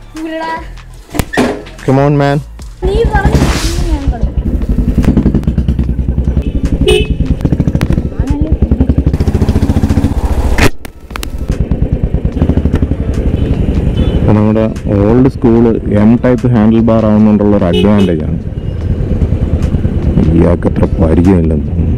ഇവിടെടാ. Come on മാൻ നീ പറഞ്ഞു ഞാൻ പറഞ്ഞു ഞാനല്ലേ ചിന്തിച്ചു. അപ്പോൾ നമ്മുടെ old school M type handle bar ആവുന്നതുകൊണ്ടുള്ള ഒരു അഡ്വാൻറ്റേജ് ആണ് ഇയാൾക്ക് അത്ര പരിചയമില്ലെന്ന് തോന്നുന്നു.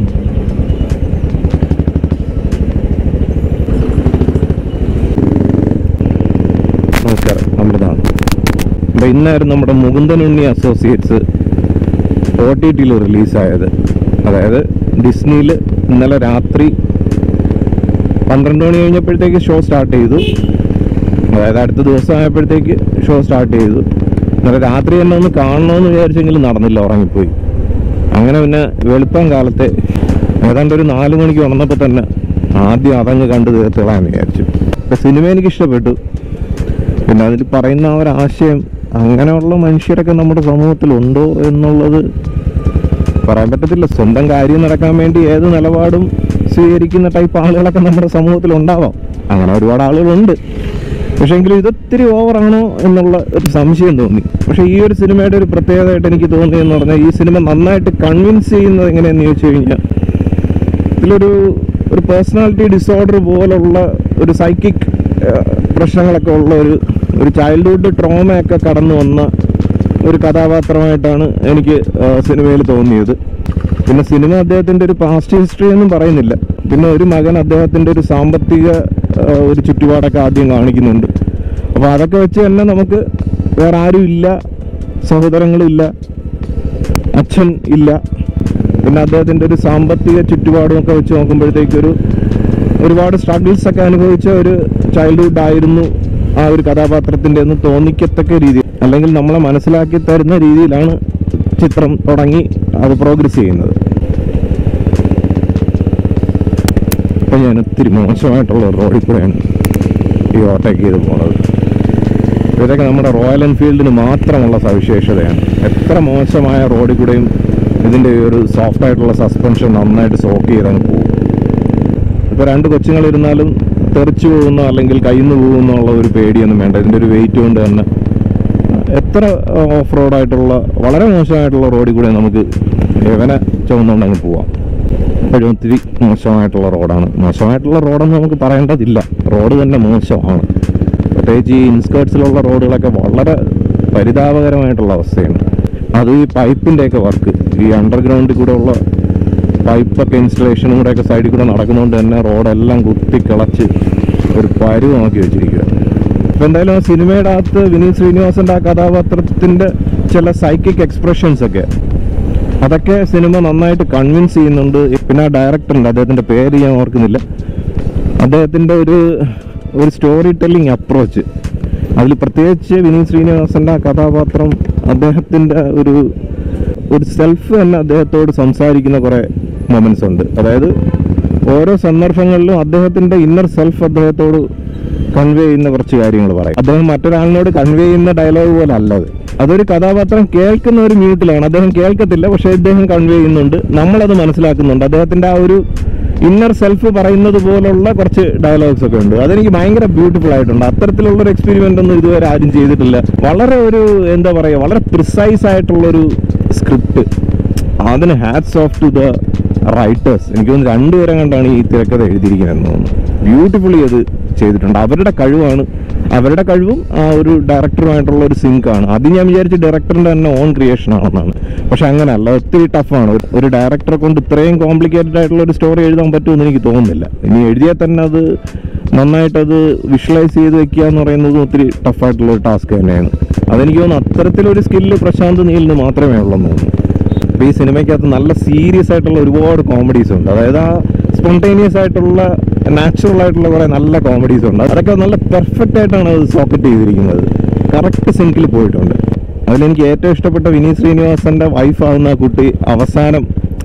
നമസ്കാരം അമൃതാണ് അപ്പോൾ ഇന്നായിരുന്നു നമ്മുടെ മുകുന്ദനുണ്ണി അസോസിയേറ്റ്സ് ഒ ടി ടിയിൽ റിലീസായത് അതായത് ഡിസ്നിയിൽ ഇന്നലെ രാത്രി പന്ത്രണ്ട് മണി കഴിഞ്ഞപ്പോഴത്തേക്ക് ഷോ സ്റ്റാർട്ട് ചെയ്തു അതായത് അടുത്ത ദിവസം ആയപ്പോഴത്തേക്ക് ഷോ സ്റ്റാർട്ട് ചെയ്തു ഇന്നലെ രാത്രി തന്നെ ഒന്ന് കാണണമെന്ന് വിചാരിച്ചെങ്കിലും നടന്നില്ല ഉറങ്ങിപ്പോയി അങ്ങനെ പിന്നെ വെളുപ്പം കാലത്തെ ഏതാണ്ട് ഒരു നാല് മണിക്ക് ഉണർന്നപ്പോൾ തന്നെ ആദ്യം അതങ്ങ് കണ്ട് തീർത്തോളാന്ന് വിചാരിച്ചു അപ്പം സിനിമ എനിക്ക് ഇഷ്ടപ്പെട്ടു പിന്നെ അതിൽ പറയുന്ന ആ ഒരു ആശയം അങ്ങനെയുള്ള മനുഷ്യരൊക്കെ നമ്മുടെ സമൂഹത്തിൽ ഉണ്ടോ എന്നുള്ളത് പറയാൻ പറ്റത്തില്ല സ്വന്തം കാര്യം നടക്കാൻ വേണ്ടി ഏത് നിലപാടും സ്വീകരിക്കുന്ന ടൈപ്പ് ആളുകളൊക്കെ നമ്മുടെ സമൂഹത്തിൽ ഉണ്ടാവാം അങ്ങനെ ഒരുപാട് ആളുകളുണ്ട് പക്ഷേ എങ്കിലും ഇതൊത്തിരി ഓവറാണോ എന്നുള്ള ഒരു സംശയം തോന്നി പക്ഷേ ഈ ഒരു സിനിമയുടെ ഒരു പ്രത്യേകതയായിട്ട് എനിക്ക് തോന്നിയെന്ന് പറഞ്ഞാൽ ഈ സിനിമ നന്നായിട്ട് കൺവിൻസ് ചെയ്യുന്നത് എങ്ങനെയാണെന്ന് ചോദിച്ചു കഴിഞ്ഞാൽ ഇതിലൊരു ഒരു പേഴ്സണാലിറ്റി ഡിസോർഡർ പോലുള്ള ഒരു സൈക്കിക് പ്രശ്നങ്ങളൊക്കെ ഉള്ള ഒരു ഒരു ചൈൽഡ്ഹുഡ് ട്രോമയൊക്കെ കടന്നു വന്ന ഒരു കഥാപാത്രമായിട്ടാണ് എനിക്ക് സിനിമയിൽ തോന്നിയത് പിന്നെ സിനിമ അദ്ദേഹത്തിൻ്റെ ഒരു പാസ്റ്റ് ഹിസ്റ്ററി ഒന്നും പറയുന്നില്ല പിന്നെ ഒരു മകൻ അദ്ദേഹത്തിൻ്റെ ഒരു സാമ്പത്തിക ആ, ഒരു ചുറ്റുപാടൊക്കെ ആദ്യം കാണിക്കുന്നുണ്ട് അപ്പോൾ അതൊക്കെ വെച്ച് തന്നെ നമുക്ക് വേറെ ആരും ഇല്ല സഹോദരങ്ങളില്ല അച്ഛൻ ഇല്ല പിന്നെ അദ്ദേഹത്തിൻ്റെ ഒരു സാമ്പത്തിക ചുറ്റുപാടും ഒക്കെ വെച്ച് നോക്കുമ്പോഴത്തേക്ക് ഒരു ഒരുപാട് സ്ട്രഗിൾസ് ഒക്കെ അനുഭവിച്ച ഒരു ചൈൽഡ്ഹുഡ് ആയിരുന്നു ആ ഒരു കഥാപാത്രത്തിൻ്റെ എന്ന് തോന്നിക്കത്തക്ക രീതി അല്ലെങ്കിൽ നമ്മളെ മനസ്സിലാക്കി തരുന്ന രീതിയിലാണ് ചിത്രം തുടങ്ങി അത് പ്രോഗ്രസ് ചെയ്യുന്നത് ഇപ്പം ഞാൻ ഒത്തിരി മോശമായിട്ടുള്ള റോഡിൽ കൂടെയാണ് ഈ ഓവർടേക്ക് ചെയ്ത് പോണത് ഇതൊക്കെ നമ്മുടെ റോയൽ എൻഫീൽഡിന് മാത്രമുള്ള സവിശേഷതയാണ് എത്ര മോശമായ റോഡിൽ കൂടെയും ഇതിൻ്റെ ഈ ഒരു സോഫ്റ്റ് ആയിട്ടുള്ള സസ്പെൻഷൻ നന്നായിട്ട് സോക്ക് ചെയ്തങ്ങ് പോകും ഇപ്പോൾ രണ്ട് കൊച്ചുങ്ങളിരുന്നാലും തെറിച്ചു പോകുന്നോ അല്ലെങ്കിൽ കയ്യിൽ നിന്ന് പോകുന്നോ ഉള്ള ഒരു പേടിയൊന്നും വേണ്ട ഇതിൻ്റെ ഒരു വെയിറ്റ് കൊണ്ട് തന്നെ എത്ര ഓഫ് റോഡായിട്ടുള്ള വളരെ മോശമായിട്ടുള്ള റോഡിൽ കൂടെ നമുക്ക് എവനെ ചുമന്നുകൊണ്ട് അങ്ങ് പോവാം എപ്പോഴും ഒത്തിരി മോശമായിട്ടുള്ള റോഡാണ് മോശമായിട്ടുള്ള റോഡെന്ന് നമുക്ക് പറയേണ്ടതില്ല റോഡ് തന്നെ മോശമാണ് പ്രത്യേകിച്ച് ഈ ഇൻസ്കേർട്സിലുള്ള റോഡുകളൊക്കെ വളരെ പരിതാപകരമായിട്ടുള്ള അവസ്ഥയാണ് അത് ഈ പൈപ്പിൻ്റെയൊക്കെ വർക്ക് ഈ അണ്ടർഗ്രൗണ്ടിൽ കൂടെ ഉള്ള പൈപ്പൊക്കെ ഇൻസ്റ്റലേഷനും കൂടെ ഒക്കെ സൈഡിൽ കൂടെ നടക്കുന്നതുകൊണ്ട് തന്നെ റോഡെല്ലാം കുത്തി കിളച്ച് ഒരു പരുവമാക്കി വെച്ചിരിക്കുക ഇപ്പം എന്തായാലും ആ സിനിമയുടെ അകത്ത് വിനീത് ശ്രീനിവാസന്റെ ആ കഥാപാത്രത്തിന്റെ ചില സൈക്കിക് എക്സ്പ്രഷൻസ് ഒക്കെ അതൊക്കെ സിനിമ നന്നായിട്ട് കൺവിൻസ് ചെയ്യുന്നുണ്ട് പിന്നെ ആ ഡയറക്ടറുണ്ട് അദ്ദേഹത്തിന്റെ പേര് ഞാൻ ഓർക്കുന്നില്ല അദ്ദേഹത്തിന്റെ ഒരു ഒരു സ്റ്റോറി ടെല്ലിംഗ് അപ്രോച്ച് അതിൽ പ്രത്യേകിച്ച് വിനീത് ശ്രീനിവാസന്റെ ആ കഥാപാത്രം അദ്ദേഹത്തിന്റെ ഒരു ഒരു സെൽഫ് തന്നെ അദ്ദേഹത്തോട് സംസാരിക്കുന്ന കുറെ മൊമെന്റ്സ് ഉണ്ട് അതായത് ഓരോ സന്ദർഭങ്ങളിലും അദ്ദേഹത്തിന്റെ ഇന്നർ സെൽഫ് അദ്ദേഹത്തോട് കൺവേ ചെയ്യുന്ന കുറച്ച് കാര്യങ്ങൾ പറയും അദ്ദേഹം മറ്റൊരാളിനോട് കൺവേ ചെയ്യുന്ന ഡയലോഗ് പോലെ അല്ല അത് അതൊരു കഥാപാത്രം കേൾക്കുന്ന ഒരു മ്യൂട്ടിലാണ് അദ്ദേഹം കേൾക്കത്തില്ല പക്ഷേ അദ്ദേഹം കൺവേ ചെയ്യുന്നുണ്ട് നമ്മളത് മനസ്സിലാക്കുന്നുണ്ട് അദ്ദേഹത്തിന്റെ ആ ഒരു ഇന്നർ സെൽഫ് പറയുന്നത് പോലുള്ള കുറച്ച് ഡയലോഗ്സ് ഒക്കെ ഉണ്ട് അതെനിക്ക് ഭയങ്കര ബ്യൂട്ടിഫുൾ ആയിട്ടുണ്ട് അത്തരത്തിലുള്ള ഒരു എക്സ്പെരിമെന്റ് ഒന്നും ഇതുവരെ ആരും ചെയ്തിട്ടില്ല വളരെ ഒരു എന്താ പറയുക വളരെ പ്രിസൈസ് ആയിട്ടുള്ള ഒരു സ്ക്രിപ്റ്റ് അതിന് hats off to the writers എനിക്ക് തോന്നുന്നു രണ്ടുപേരും കണ്ടാണ് ഈ തിരക്കഥ എഴുതിയിരിക്കുന്നതെന്ന് തോന്നുന്നു ബ്യൂട്ടിഫുള്ളി അത് ചെയ്തിട്ടുണ്ട് അവരുടെ കഴിവാണ് അവരുടെ കഴിവും ആ ഒരു ഡയറക്ടറുമായിട്ടുള്ള ഒരു സിങ്ക് ആണ് അത് ഞാൻ വിചാരിച്ച ഡയറക്ടറിന്റെ തന്നെ ഓൺ ക്രിയേഷൻ ആണെന്നാണ് പക്ഷെ അങ്ങനെയല്ല ഒത്തിരി ടഫാണ് ഒരു ഡയറക്ടറെ കൊണ്ട് ഇത്രയും കോംപ്ലിക്കേറ്റഡ് ആയിട്ടുള്ള ഒരു സ്റ്റോറി എഴുതാൻ പറ്റുമെന്ന് എനിക്ക് തോന്നുന്നില്ല ഇനി എഴുതിയാൽ തന്നെ അത് നന്നായിട്ട് അത് വിഷ്വലൈസ് ചെയ്ത് വെക്കുക എന്ന് പറയുന്നത് ഒത്തിരി ടഫായിട്ടുള്ള ഒരു ടാസ്ക് തന്നെയാണ് അതെനിക്ക് തോന്നുന്നു അത്തരത്തിലൊരു സ്കില്ല് പ്രശാന്ത് നീലിന് മാത്രമേ ഉള്ളെന്ന് തോന്നുന്നു അപ്പോൾ ഈ സിനിമയ്ക്കകത്ത് നല്ല സീരിയസ് ആയിട്ടുള്ള ഒരുപാട് കോമഡീസ് ഉണ്ട് അതായത് ആ സ്പോണ്ടേനിയസ് ആയിട്ടുള്ള നാച്ചുറൽ ആയിട്ടുള്ള കുറേ നല്ല കോമഡീസ് ഉണ്ട് അതൊക്കെ നല്ല പെർഫെക്റ്റ് ആയിട്ടാണ് അത് സോക്കറ്റ് ചെയ്തിരിക്കുന്നത് കറക്റ്റ് സിങ്കിൽ പോയിട്ടുണ്ട് അതിലെനിക്ക് ഏറ്റവും ഇഷ്ടപ്പെട്ട വിനീത് ശ്രീനിവാസന്റെ വൈഫാവുന്ന ആ കുട്ടി അവസാനം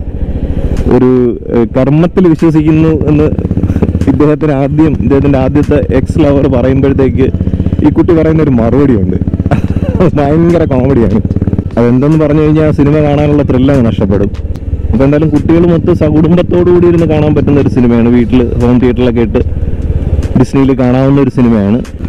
ഒരു ഏഹ്, കർമ്മത്തിൽ വിശ്വസിക്കുന്നു എന്ന് ഇദ്ദേഹത്തിന് ആദ്യം ഇദ്ദേഹത്തിന്റെ ആദ്യത്തെ എക്സ് ലവർ പറയുമ്പോഴത്തേക്ക് ഈ കുട്ടി പറയുന്ന ഒരു മറുപടി ഉണ്ട് ഭയങ്കര കോമഡിയാണ് അതെന്തെന്ന് പറഞ്ഞു കഴിഞ്ഞാൽ സിനിമ കാണാനുള്ള ത്രില്ലങ്ങ് നഷ്ടപ്പെടും അപ്പോൾ എന്തായാലും കുട്ടികൾ മൊത്തം സകുടുംബത്തോടു കൂടി ഇരുന്ന് കാണാൻ പറ്റുന്ന ഒരു സിനിമയാണ് വീട്ടിൽ ഹോം തിയേറ്ററിലൊക്കെ ഇട്ട് ഡിസ്നിയിൽ കാണാവുന്ന ഒരു സിനിമയാണ്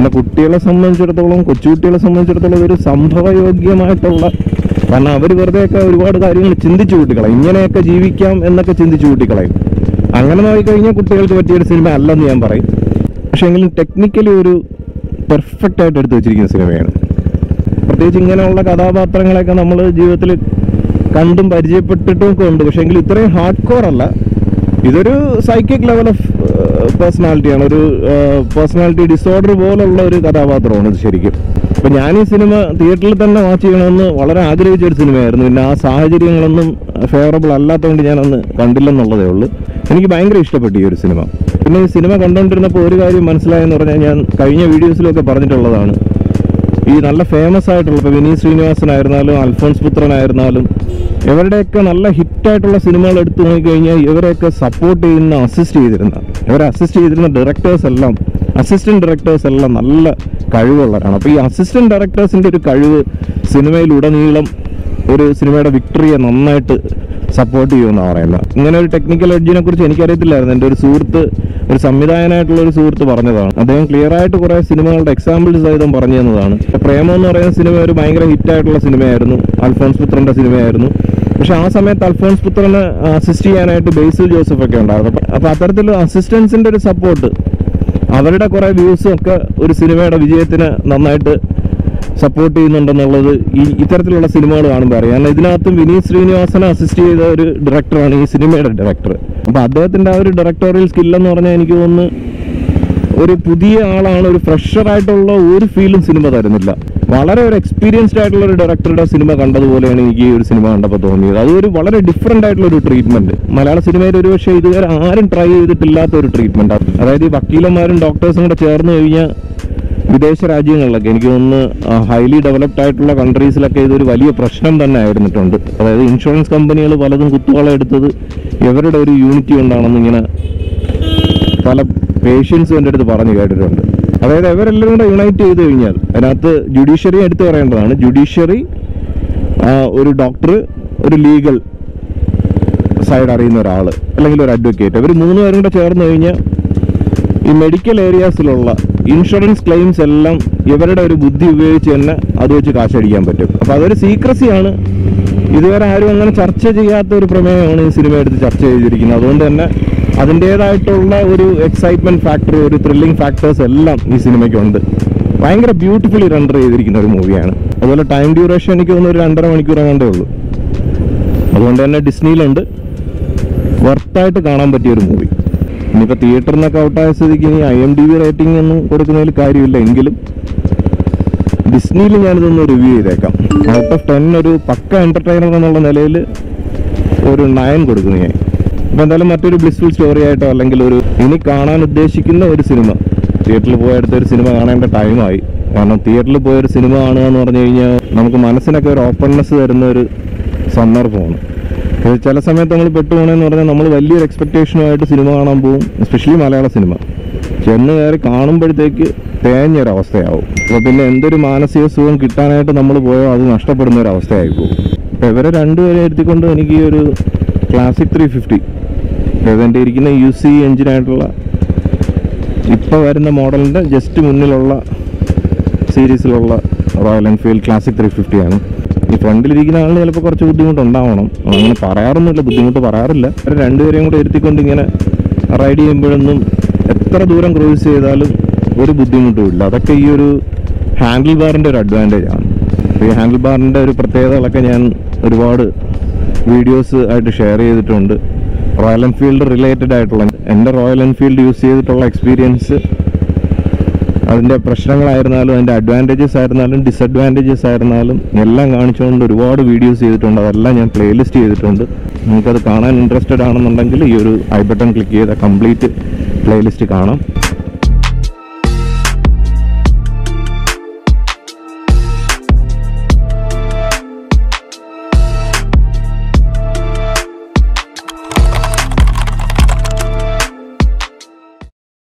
പിന്നെ കുട്ടികളെ സംബന്ധിച്ചിടത്തോളം കൊച്ചുകുട്ടികളെ സംബന്ധിച്ചിടത്തോളം ഇതൊരു സംഭവയോഗ്യമായിട്ടുള്ള കാരണം അവർ വെറുതെയൊക്കെ ഒരുപാട് കാര്യങ്ങൾ ചിന്തിച്ചു കൂട്ടിക്കളയും ഇങ്ങനെയൊക്കെ ജീവിക്കാം എന്നൊക്കെ ചിന്തിച്ചു കൂട്ടിക്കളയും അങ്ങനെ നോക്കിക്കഴിഞ്ഞാൽ കുട്ടികൾക്ക് പറ്റിയൊരു സിനിമ അല്ലെന്ന് ഞാൻ പറയും പക്ഷേ എങ്കിലും ടെക്നിക്കലി ഒരു പെർഫെക്റ്റ് ആയിട്ട് എടുത്തു വെച്ചിരിക്കുന്ന സിനിമയാണ് പ്രത്യേകിച്ച് ഇങ്ങനെയുള്ള കഥാപാത്രങ്ങളെയൊക്കെ നമ്മൾ ജീവിതത്തിൽ കണ്ടും പരിചയപ്പെട്ടിട്ടും ഒക്കെ ഉണ്ട് പക്ഷേ എങ്കിൽ ഇത്രയും ഹാർഡ് കോർ അല്ല ഇതൊരു സൈക്കിക് ലെവൽ ഓഫ് പേഴ്സണാലിറ്റിയാണ് ഒരു പേഴ്സണാലിറ്റി ഡിസോർഡർ പോലുള്ള ഒരു കഥാപാത്രമാണ് ഇത് ശരിക്കും അപ്പം ഞാൻ ഈ സിനിമ തിയേറ്ററിൽ തന്നെ വാച്ച് ചെയ്യണമെന്ന് വളരെ ആഗ്രഹിച്ച ഒരു സിനിമയായിരുന്നു പിന്നെ ആ സാഹചര്യങ്ങളൊന്നും ഫേവറബിൾ അല്ലാത്തതുകൊണ്ട് ഞാനന്ന് കണ്ടില്ലെന്നുള്ളതേ ഉള്ളൂ എനിക്ക് ഭയങ്കര ഇഷ്ടപ്പെട്ടു ഈ ഒരു സിനിമ പിന്നെ ഈ സിനിമ കണ്ടുകൊണ്ടിരുന്നപ്പോൾ ഒരു കാര്യം മനസ്സിലായെന്ന് പറഞ്ഞാൽ ഞാൻ കഴിഞ്ഞ വീഡിയോസിലൊക്കെ പറഞ്ഞിട്ടുള്ളതാണ് ഈ നല്ല ഫേമസ് ആയിട്ടുള്ള ഇപ്പോൾ വിനീത് ശ്രീനിവാസനായിരുന്നാലും അൽഫോൺസ് പുത്രനായിരുന്നാലും ഇവരുടെയൊക്കെ നല്ല ഹിറ്റായിട്ടുള്ള സിനിമകൾ എടുത്തു നോക്കിക്കഴിഞ്ഞാൽ ഇവരെയൊക്കെ സപ്പോർട്ട് ചെയ്യുന്ന അസിസ്റ്റ് ചെയ്തിരുന്ന ഇവരെ അസിസ്റ്റ് ചെയ്തിരുന്ന ഡയറക്ടേഴ്സ് എല്ലാം അസിസ്റ്റന്റ് ഡയറക്ടേഴ്സ് എല്ലാം നല്ല കഴിവുള്ളവരാണ് അപ്പോൾ ഈ അസിസ്റ്റന്റ് ഡയറക്ടേഴ്സിൻ്റെ ഒരു കഴിവ് സിനിമയിലുടനീളം ഒരു സിനിമയുടെ വിക്ടറിയെ നന്നായിട്ട് സപ്പോർട്ട് ചെയ്യുമെന്നാണ് പറയുന്നത് ഇങ്ങനെ ഒരു ടെക്നിക്കൽ എഡ്ജിനെ കുറിച്ച് എനിക്കറിയത്തില്ലായിരുന്നു എൻ്റെ ഒരു സുഹൃത്ത് ഒരു സംവിധായകനായിട്ടുള്ള ഒരു സുഹൃത്ത് പറഞ്ഞതാണ് അദ്ദേഹം ക്ലിയർ ആയിട്ട് കുറെ സിനിമകളുടെ എക്സാമ്പിൾസ് സഹിതം പറഞ്ഞു തന്നതാണ് പ്രേമം എന്ന് പറയുന്ന സിനിമ ഒരു ഭയങ്കര ഹിറ്റായിട്ടുള്ള സിനിമയായിരുന്നു അൽഫോൺസ് പുത്രന്റെ സിനിമയായിരുന്നു പക്ഷെ ആ സമയത്ത് അൽഫോൺസ് പുത്രന് അസിസ്റ്റ് ചെയ്യാനായിട്ട് ബേസിൽ ജോസഫ് ഒക്കെ ഉണ്ടായിരുന്നു അപ്പൊ- അപ്പൊ അത്തരത്തിൽ അസിസ്റ്റൻസിന്റെ ഒരു സപ്പോർട്ട് അവരുടെ കുറെ വ്യൂസും ഒക്കെ ഒരു സിനിമയുടെ വിജയത്തിന് നന്നായിട്ട് സപ്പോർട്ട് ചെയ്യുന്നുണ്ടെന്നുള്ളത് ഈ ഇത്തരത്തിലുള്ള സിനിമകൾ കാണുമ്പോൾ അറിയാം കാരണം ഇതിനകത്തും വിനീത് ശ്രീനിവാസനെ അസിസ്റ്റ് ചെയ്ത ഒരു ഡയറക്ടറാണ് ഈ സിനിമയുടെ ഡയറക്ടർ അപ്പൊ അദ്ദേഹത്തിന്റെ ആ ഒരു ഡയറക്ടോറിയൽ സ്കില്ലെന്ന് പറഞ്ഞാൽ എനിക്ക് തോന്നുന്നു ഒരു പുതിയ ആളാണ് ഒരു ഫ്രഷർ ആയിട്ടുള്ള ഒരു ഫീലും സിനിമ തരുന്നില്ല വളരെ ഒരു എക്സ്പീരിയൻസ്ഡ് ആയിട്ടുള്ള ഒരു ഡയറക്ടറുടെ സിനിമ കണ്ടതുപോലെയാണ് എനിക്ക് ഈ ഒരു സിനിമ കണ്ടപ്പോൾ തോന്നിയത് അതൊരു വളരെ ഡിഫറെന്റ് ആയിട്ടുള്ള ഒരു ട്രീറ്റ്മെന്റ് മലയാള സിനിമയിൽ ഒരു പക്ഷേ ഇതുവരെ ആരും ട്രൈ ചെയ്തിട്ടില്ലാത്ത ഒരു ട്രീറ്റ്മെന്റ് അതായത് ഈ വക്കീലന്മാരും ഡോക്ടേഴ്സും കൂടെ ചേർന്ന് കഴിഞ്ഞാൽ വിദേശ രാജ്യങ്ങളിലൊക്കെ എനിക്ക് തോന്നുന്നു ഹൈലി ഡെവലപ്ഡ് ആയിട്ടുള്ള കൺട്രീസിലൊക്കെ ഇതൊരു വലിയ പ്രശ്നം തന്നെ ആയിരുന്നിട്ടുണ്ട് അതായത് ഇൻഷുറൻസ് കമ്പനികൾ പലതും കുത്തുവള എടുത്തത് ഇവരുടെ ഒരു യൂണിറ്റി കൊണ്ടാണെന്ന് ഇങ്ങനെ പല പേഷ്യൻസും എൻ്റെ അടുത്ത് പറഞ്ഞു കേട്ടിട്ടുണ്ട് അതായത് ഇവരെല്ലാം കൂടെ യുണൈറ്റ് ചെയ്ത് കഴിഞ്ഞാൽ അതിനകത്ത് ജുഡീഷ്യറി എടുത്തു പറയേണ്ടതാണ് ജുഡീഷ്യറി ഒരു ഡോക്ടർ ഒരു ലീഗൽ സൈഡ് അറിയുന്ന ഒരാൾ അല്ലെങ്കിൽ ഒരു അഡ്വക്കേറ്റ് ഇവർ മൂന്ന് പേരും കൂടെ ചേർന്ന് കഴിഞ്ഞാൽ ഈ മെഡിക്കൽ ഏരിയാസിലുള്ള ഇൻഷുറൻസ് ക്ലെയിംസ് എല്ലാം ഇവരുടെ ഒരു ബുദ്ധി ഉപയോഗിച്ച് തന്നെ അത് വെച്ച് കാശടിക്കാൻ പറ്റും അപ്പോൾ അതൊരു സീക്രസിയാണ് ഇതുവരെ ആരും അങ്ങനെ ചർച്ച ചെയ്യാത്ത ഒരു പ്രമേയമാണ് ഈ സിനിമ എടുത്ത് ചർച്ച ചെയ്തിരിക്കുന്നത് അതുകൊണ്ട് തന്നെ അതിൻ്റേതായിട്ടുള്ള ഒരു എക്സൈറ്റ്മെന്റ് ഫാക്ടർ ഒരു ത്രില്ലിംഗ് ഫാക്ടേഴ്സ് എല്ലാം ഈ സിനിമയ്ക്കുണ്ട് ഭയങ്കര ബ്യൂട്ടിഫുള്ളി റെൻഡർ ചെയ്തിരിക്കുന്ന ഒരു മൂവിയാണ് അതുപോലെ ടൈം ഡ്യൂറേഷൻ എനിക്ക് തോന്നുന്നു ഒരു രണ്ടര മണിക്കൂർ കണ്ടേ ഉള്ളൂ അതുകൊണ്ട് തന്നെ ഡിസ്നിയിലുണ്ട് വർത്തായിട്ട് കാണാൻ പറ്റിയ ഒരു മൂവി ഇനിയിപ്പോൾ തിയേറ്ററിൽ നിന്നൊക്കെ ഔട്ടായ സ്ഥിതിക്ക് ഇനി I M D B rating ഒന്നും കൊടുക്കുന്നതിൽ കാര്യമില്ല എങ്കിലും ഡിസ്നിയിൽ ഞാനിതൊന്ന് റിവ്യൂ ചെയ്തേക്കാം ഔട്ട് ഓഫ് ടെൻ ഒരു പക്ക എന്റർടൈനർ എന്നുള്ള നിലയിൽ ഒരു നയൻ കൊടുക്കുന്നു ഞാൻ അപ്പോൾ എന്തായാലും മറ്റൊരു ബ്ലിസ്ഫുൾ സ്റ്റോറി ആയിട്ടോ അല്ലെങ്കിൽ ഒരു ഇനി കാണാൻ ഉദ്ദേശിക്കുന്ന ഒരു സിനിമ തിയേറ്ററിൽ പോയ അടുത്ത ഒരു സിനിമ കാണേണ്ട ടൈമായി കാരണം തിയേറ്ററിൽ പോയ ഒരു സിനിമ കാണുക എന്ന് പറഞ്ഞു കഴിഞ്ഞാൽ നമുക്ക് മനസ്സിനൊക്കെ ഒരു ഓപ്പൺനെസ് തരുന്ന ഒരു സന്ദർഭമാണ് ഇത് ചില സമയത്ത് നമ്മൾ പെട്ടുപോകണമെന്ന് പറഞ്ഞാൽ നമ്മൾ വലിയൊരു എക്സ്പെക്ടേഷനുമായിട്ട് സിനിമ കാണാൻ പോകും എസ്പെഷ്യലി മലയാള സിനിമ ചെന്ന് കയറി കാണുമ്പോഴത്തേക്ക് തേഞ്ഞൊരവസ്ഥയാവും അപ്പോൾ പിന്നെ എന്തൊരു മാനസിക സുഖം കിട്ടാനായിട്ട് നമ്മൾ പോയോ അത് നഷ്ടപ്പെടുന്ന ഒരു അവസ്ഥയായി പോകും അപ്പോൾ ഇവരെ രണ്ടുപേരെ എടുത്തിക്കൊണ്ട് എനിക്ക് ഈ ഒരു ക്ലാസിക് ത്രീ ഫിഫ്റ്റി ഇതെൻ്റെ ഇരിക്കുന്ന യു സി എഞ്ചിനായിട്ടുള്ള ഇപ്പോൾ വരുന്ന മോഡലിൻ്റെ ജസ്റ്റ് മുന്നിലുള്ള സീരീസിലുള്ള റോയൽ എൻഫീൽഡ് ക്ലാസിക് ത്രീ ഫിഫ്റ്റിയാണ് ഈ ഫ്രണ്ടിലിരിക്കുന്ന ആളിന് ചിലപ്പോൾ കുറച്ച് ബുദ്ധിമുട്ടുണ്ടാവണം അങ്ങനെ പറയാറൊന്നുമില്ല ബുദ്ധിമുട്ട് പറയാറില്ല അവർ രണ്ടുപേരെയും കൂടെ ഇരുത്തിക്കൊണ്ട് ഇങ്ങനെ റൈഡ് ചെയ്യുമ്പോഴൊന്നും എത്ര ദൂരം ക്രൂസ് ചെയ്താലും ഒരു ബുദ്ധിമുട്ടും ഇല്ല അതൊക്കെ ഈ ഒരു ഹാൻഡിൽ ബാറിൻ്റെ ഒരു അഡ്വാൻറ്റേജ് ആണ് അപ്പോൾ ഈ ഹാൻഡിൽ ബാറിൻ്റെ ഒരു പ്രത്യേകതകളൊക്കെ ഞാൻ ഒരുപാട് വീഡിയോസ് ആയിട്ട് ഷെയർ ചെയ്തിട്ടുണ്ട് റോയൽ എൻഫീൽഡ് റിലേറ്റഡ് ആയിട്ടുള്ള എൻ്റെ റോയൽ എൻഫീൽഡ് യൂസ് ചെയ്തിട്ടുള്ള എക്സ്പീരിയൻസ് അതിൻ്റെ പ്രശ്നങ്ങളായിരുന്നാലും അതിൻ്റെ അഡ്വാൻറ്റേജസ് ആയിരുന്നാലും ഡിസഡ്വാൻറ്റേജസ് ആയിരുന്നാലും എല്ലാം കാണിച്ചുകൊണ്ട് ഒരുപാട് വീഡിയോസ് ചെയ്തിട്ടുണ്ട് അതെല്ലാം ഞാൻ പ്ലേലിസ്റ്റ് ചെയ്തിട്ടുണ്ട് നിങ്ങൾക്കത് കാണാൻ ഇൻട്രസ്റ്റഡ് ആണെന്നുണ്ടെങ്കിൽ ഈ ഒരു ഐ ബട്ടൺ ക്ലിക്ക് ചെയ്ത കംപ്ലീറ്റ് പ്ലേലിസ്റ്റ് കാണാം